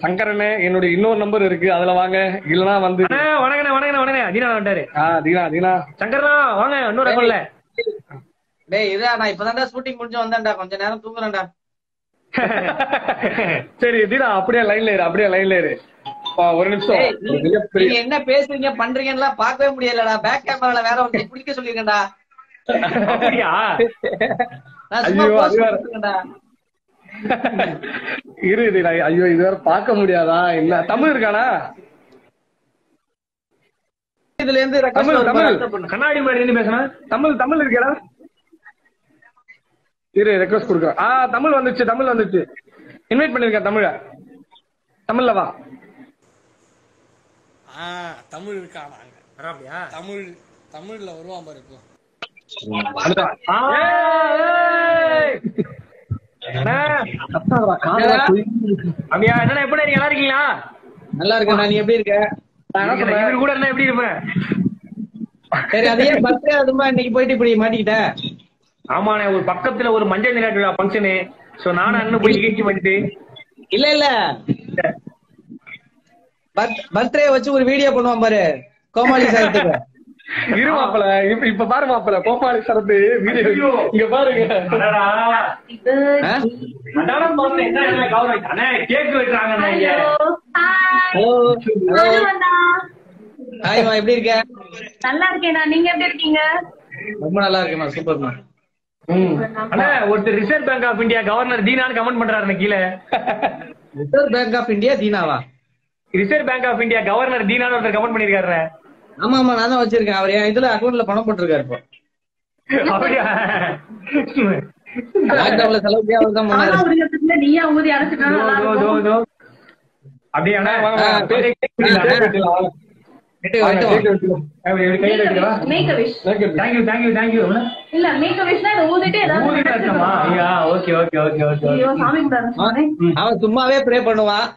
சங்கரனே என்னுடைய இன்னொரு நம்பர் இருக்கு அதுல வாங்க இல்லனா வந்து அண்ணா வணக்கண்ணே வணக்கண்ணே வணக்கண்ணே தீனா வந்துட்டாரு ஆ தீனா தீனா சங்கர்ண்ணா வாங்க இன்னொரு அக்கௌண்ட்ல டேய் இதா நான் இப்பதான்டா ஷூட்டிங் முடிஞ்சு வந்தேன்டா கொஞ்ச நேரம் தூங்குறேன்டா சரி தீனா அப்படியே லைன்ல இரு அப்படியே லைன்ல இரு ஆ, ஒரு நிமிஷம் டேய், ஒரு மிகப்பெரிய நீங்க என்ன பேசுறீங்க பண்றீங்கன்னா பார்க்கவே முடியலடா பேக் கேமரால வேற ஒருத்தர் பிடிக்க சொல்லிருக்கேன்டா அப்படியா நான் சும்மா ஐயோ, pose அது வேற. கொடுத்துருக்கேன்டா. இரு தீனா ஐயோ இது வேற பார்க்க முடியாதா இல்ல தமிழ் இருக்கானா இதுல இருந்து request தமிழ், வருமா? தமிழ். accept பண்ணு. கண்ணாடி முன்னாடி இருந்து பேசுறேன் தமிழ் தமிழ் இருக்கா இரு ரெக்வஸ்ட் கொடுக்குறேன் ஆ தமிழ் வந்துச்சு தமிழ் வந்துச்சு இன்வைட் பண்ணிருக்கேன் தமிழ தமிழ்ல வா ஆ தமிழ் இருக்கானாங்க அப்படியா தமிழ் தமிழ்ல வருவான் பாரு இப்போ அப்படியா என்ன எப்படி நீங்க நல்லா இருக்கீங்களா நல்லா இருக்கேன்டா நீ எப்படி இருக்க இவரு கூட இருந்தா எப்படி இருப்பேன் சரி அதே பர்த்டே அதுமா இன்னைக்கு போயிட்டு இப்படி மாட்டிக்கிட்ட ஆமாண்ணே ஒரு பக்கத்துல ஒரு மஞ்சள் நீராட்டு விழா ஃபங்க்ஷனு சோ நானும் அண்ணன் போய் நிகழ்ச்சி பண்ணிட்டு இல்ல இல்ல பர்த்டே வச்சு ஒரு வீடியோ பண்ணுவான் பாரு கோமாளி சாயத்துக்கு இரு மாப்பிள இப்ப இப்ப பாரு மாப்பிள கோபாலி சரத்து வீடியோ இங்க பாருங்க அடடா. ஆ? அதான சொன்னேன், என்ன என்ன கௌரவம்? அண்ணே, கேக் வெட்டுறாங்கண்ணே இங்க. ஹலோ ஹலோ ஹாய்மா எப்படி இருக்க நல்லா இருக்கேனா நீங்க எப்படி இருக்கீங்க ரொம்ப நல்லா இருக்கேம்மா சூப்பர்மா அண்ணே, ஒருத்தர் reserve bank of India governor தீனான்னு கமெண்ட் பண்றாரு கீழே ரிசர்வ் பேங்க் ஆஃப் இந்தியா தீனாவா reserve bank of India governor தீனான்னு ஒருத்தர் கமெண்ட் பண்ணிருக்காரு ஆமா ஆமா நான் தான் வச்சிருக்கேன் அவர் என் இதுல அக்கௌண்ட்ல பணம் போட்டிருக்காரு இப்போ அப்படியா லாக்டவுன்ல செலவுக்கே அவர் தான் ஆனா பண்ணாரு ஒரு இடத்துல நீயா ஊதி அடைச்சிட்டா தோ, நல்லா தோ, தோ, இருக்கும் தோ. அப்படியா அண்ணே? வாங்க, வாங்க, ஆ, பேசி- கேக் வெட்டிடலாம், வாங்க. வெட்டு, வாங்க, வெட்டு. கேக் வெட்டிடலாம். அப்படி இப்படி கையில எடுக்கவா? மேக் அ விஷ் கேக் வெட்டு. Thank you, thank you, thank you. இல்ல மேக் அ விஷ் இதை ஊதிட்டு ஏதாவது ஊதி கட்டணுமா? ஐயா, okay, okay, okay, okay, ஐயோ okay. சாமி கூட சொன்னேன் அவன் சும்மாவே ப்ரே பண்ணுவான்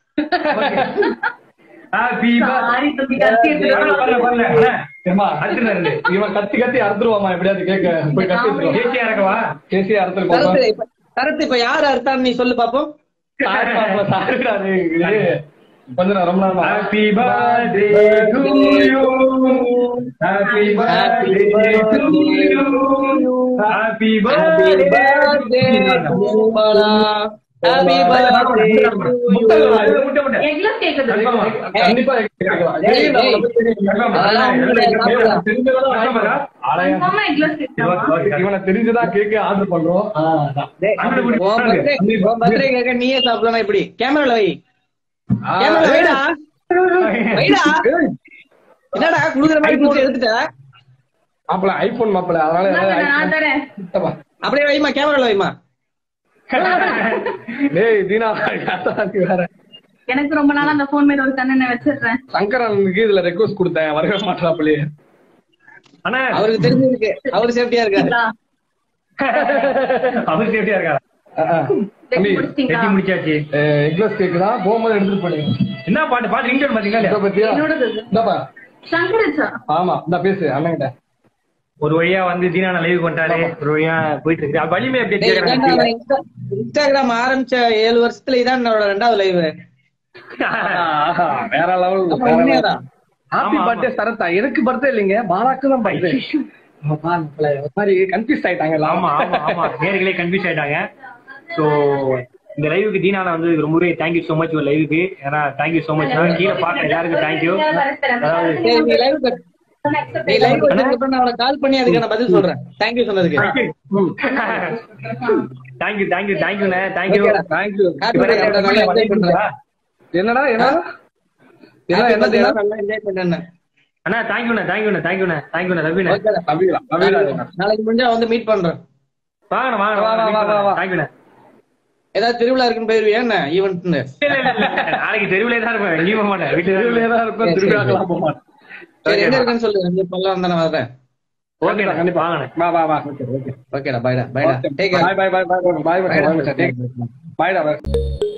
Happy birthday. சாரி தம்பி கத்தி வரல, வரல, எடுத்துட்டு வரல. அண்ணே, ஏம்மா, அடுத்தது இருந்து. இவன் கத்தி கத்தி அறுத்துருவாமா எப்படியாவது கேக்க போய் கத்தி எடுத்துருவான். ஏசியா இருக்கவா? கேசியா அறுத்துட்டு சரத்து போவான். இப்ப- சரத்து இப்ப யார் அறுத்தான்னு நீ சொல்லு பாப்போம் சாரி மாப்பிள, சாரிடா, டேய். இது கொஞ்ச நேரம் ரொம்ப நேரமா. Happy birthday to you. Happy birthday to you. Happy Happy birthday. birthday to Bala. Happy birthday to முட்டை, you. முட்டை, முட்டை. எக்லஸ் கேக்குது கன்ஃபார்மா? கண்டிப்பா கேட்கலாம். ஏய், தெரியும், ஏய். அவனுக்கு தெரியும். அதெல்லாம் ஒண்ணும் கிடையாது, சாப்பிடலாம். தெரிஞ்சதெல்லாம் கன்ஃபார்மா? ஆலயம். கன்ஃபார்மா எக்லஸ் கேக்குதா இவனை தெரிஞ்சுதான் கேக்கு ஆர்டர் பண்றோம் ஆ, அதான். டேய், உன் birthday- உன் birthday கேக்க நீயே சாப்பிடலாம் இப்படி கேமரால வை ஆ, கேமரா வைடா வைடா ஏய், என்னடா குடுக்குற மாதிரி குடுத்து எடுத்துட்ட மாப்பிள ஐபோன் மாப்பிள அதனால நான் iPhone தரேன் கிட்டவா. அப்படியே வைமா கேமரால வைமா டேய் தீனா அதான் நீ வேற எனக்கு ரொம்ப நாளா அந்த போன் மேல ஒரு கண்ணனை வச்சிடுறேன் சங்கரனுக்கு இதுல ரெக்வஸ்ட் கொடுத்தேன் வரவே மாட்டாப்லயே அண்ணா, அவருக்கு தெரிஞ்சிருக்கு அவரு சேஃப்டியா இருக்காரு அவர் சேஃப்டியா இருக்கா தம்பி முடிச்சிட்டீங்களா கட்டி முடிச்சாச்சு எக்லஸ் கேக்கு தான் போகும்போது எடுத்துட்டு போனீங்க என்ன பாட்டு பாட்டு ரிங்டோன் பாத்தீங்களா இத இல்லையா? பத்தியா என்னோடது இது. இந்தாப்பா சங்கரச்சா ஆமா இந்த பேசு அண்ணன்கிட்ட ஒரு வழியா வந்து தீனா லைவ் பண்ணிட்டாலே ஒரு வழியா போயிட்டு இருக்கு அது வலிமை எப்படி டேய், கேக்குறாங்க இதான்டா நான் இன்ஸ்டா- இன்ஸ்டாகிராம் ஆரம்பிச்ச ஏழு வருஷத்துல இதான் என்னோட ரெண்டாவது லைவ் ஆஹா, வேற லெவல் உண்மையாதான் ஹாப்பி ஆமா, பர்த்டே சரத்தா எனக்கு பர்த்டே இல்லைங்க பாலாக்கு தான் பர்த்டே ஒரு மாதிரி கன்ஃபியூஸ் ஆயிட்டாங்க ஆமா ஆமா ஆமா நேர்களே கன்ஃபியூஸ் ஆயிட்டாங்க சோ இந்த லைவுக்கு தீனால வந்து ரொம்பவே தேங்க்யூ சோ மச் ஒரு லைவுக்கு ஏன்னா தேங்க்யூ சோ மச் கீழே பார்க்க எல்லாருக்கும் தேங்க்யூ அதாவது சரி நீ லைவ் நீ லைவ் வச்சதுக்கு அப்புறம் நான் அவனை கால் பண்ணி அதுக்கான பதில் சொல்றேன் தேங்க்யூ சொன்னதுக்கு தேங்க்யூ தேங்க்யூ தேங்க்யூண்ணே தேங்க்யூ Okay டா. தேங்க்யூ Happy birthday டா, நல்லா enjoy பண்றேன். என்னடா என்ன என்ன Happy என்ன birthday என்ன டா, நல்லா enjoy பண்ணேன். அண்ணா தேங்க்யூண்ணே தேங்க்யூண்ணே தேங்க்யூண்ணே தேங்க்யூண்ணே ரவிண்ணே Okay டா. நம்பிடா நம்பிடா நாளைக்கு முடிஞ்சா வந்து மீட் பண்றேன் வாங்கண்ணா வாங்க வா, வா, வா, வா, வா. தேங்க்யூண்ணே ஏதாவது திருவிழா இருக்குன்னு போயிருவியா என்ன ஈவெண்ட்னு இல்ல இல்ல இல்ல நாளைக்கு தெருவிலே தான் இருப்பேன் எங்கேயும் போக மாட்டேன் வீட்டுல தெருவிலே தான் இருப்பேன் திருவிழாக்கெல்லாம் போக மாட்டேன் சரி எங்க இருக்குன்னு சொல்லு இங்க பண்ணலாம் தானே வரேன் ஓகே கண்டிப்பா வாங்கண்ணே வா வா வா ஓகே ஓகே ஓகேடா பாய்டா பாய்டா டேக் பாய் பாய் பாய் பாய் பாய் பாய் பாய் பாய் பாய் பாய் பாய்